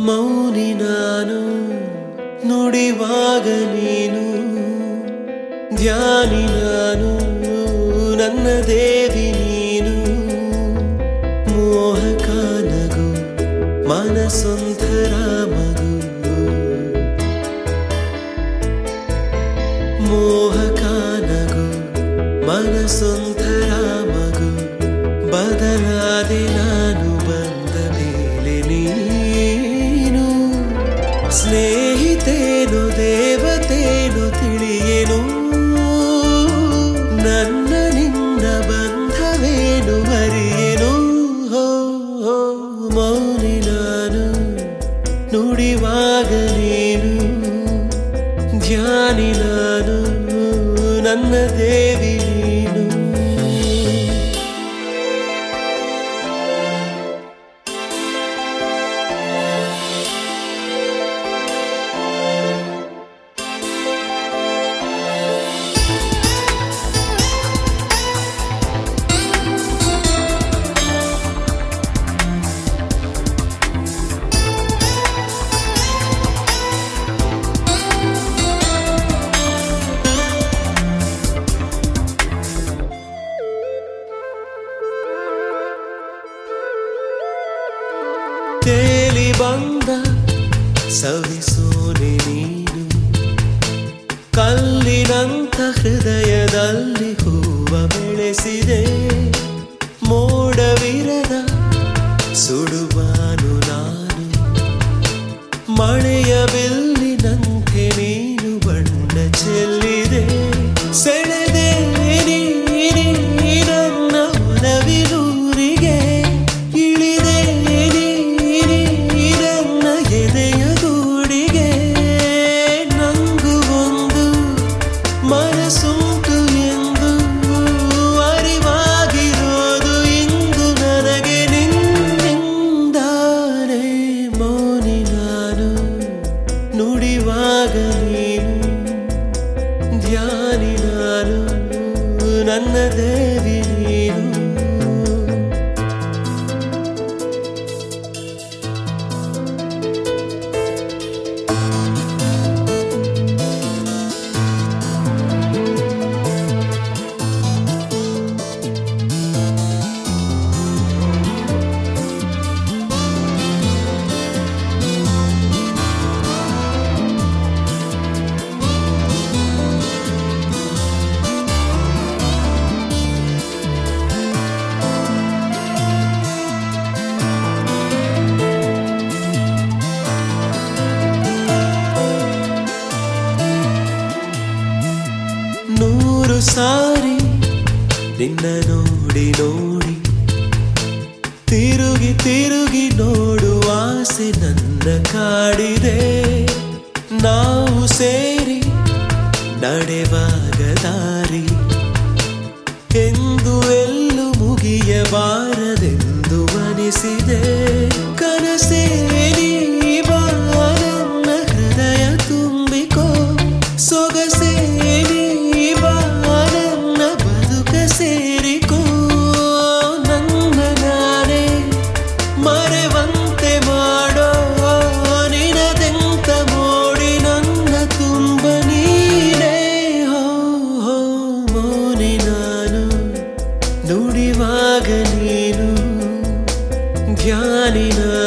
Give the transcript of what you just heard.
ಮೌನಿ ನಾನು ನುಡಿವಾಗ ನೀನು ಧ್ಯಾನಿ ನಾನು ನನ್ನ ದೇವಿ ನೀನು ಮೋಹಕ ನಗು ಮನಸೊಂಥರ ಮಗು ಮೋಹಕ ನಗು ಮನಸೊಂಥರ ಮಗು ಬದಲಾದೆ ನಾನು ಬಂದ ಮೇಲೆ ನೀನು ಸ್ನೇಹಿತೇನು ದೇವತೇನು ತಿಳಿಯೇನು ನನ್ನ ನಿನ್ನ ಬಂಧವೇನು ಅರಿಯೇನು ಹೋ ಹೋ ಮೌನಿ ನಾನು ನುಡಿವಾಗ ನೀನು ಧ್ಯಾನಿ ನಾನು ನನ್ನ ದೇವಿ ನೀನು ತೇಲಿ ಬಂದ ಸವಿಸೋನೆ ನೀನು ಕಲ್ಲಿನಂತ ಹೃದಯದಲ್ಲಿ ಹೂವ ಬೆಳೆಸಿದೆ ಮೋಡವಿರದ ಸುಡುವಾನು ನಾನು ಮಳೆಯ ಬಿಲ್ಲಿನಂತೆ ನೀನು ಬಣ್ಣ ಚೆಲ್ಲಿದೆ ಸೆಳೆದೆ ನೀ ನನ್ನ ಒಲವಿನೂರಿಗೆ ಇಳಿದೆ ನೀ ನನ್ನ ಎದೆಯ ಗೂಡಿಗೆ ನಂಗು ಒಂದು ಮನಸ್ಸುಂಟು ಎಂದು ಅರಿವಾಗಿರೋದು ಇಂದು ನನಗೆ ನಿನ್ನಿಂದಾನೆ ಮೌನಿ ನಾನು ನುಡಿವಾಗ ನೀನು ಧ್ಯಾನಿ ನಾನು ನನ್ನ ದೇವಿ ನೀನು ನೂರು ಸಾರಿ ನಿನ್ನ ನೋಡಿ ನೋಡಿ ತಿರುಗಿ ತಿರುಗಿ ನೋಡುವ ಆಸೆ ನನ್ನ ಕಾಡಿದೆ ನಾವು ಸೇರಿ ನಡೆವಾಗ ದಾರಿ ಎಂದು ಎಲ್ಲೂ ಮುಗಿಯಬಾರದೆಂದು ಅನಿಸಿದೆ ಕನಸೇ ನೀ ಬಾ ನನ್ನ ಹೃದಯ ತುಂಬಿಕೋ ಸೊಗಸೇ ನೀ ಬಾ ನನ್ನ ಬದುಕ ಸೇರಿಕೋ ನನ್ನ ನಾನೇ ಮರೆವಂತೆ ಮಾಡೋ ನಿನದೆಂತ ಮೋಡಿ ನನ್ನ ತುಂಬ ನೀನೇ ಹೋ ಹೋ ಮೌನಿ ನಾನು ನುಡಿವಾಗ ನೀನು ಧ್ಯಾನಿ ನಾನು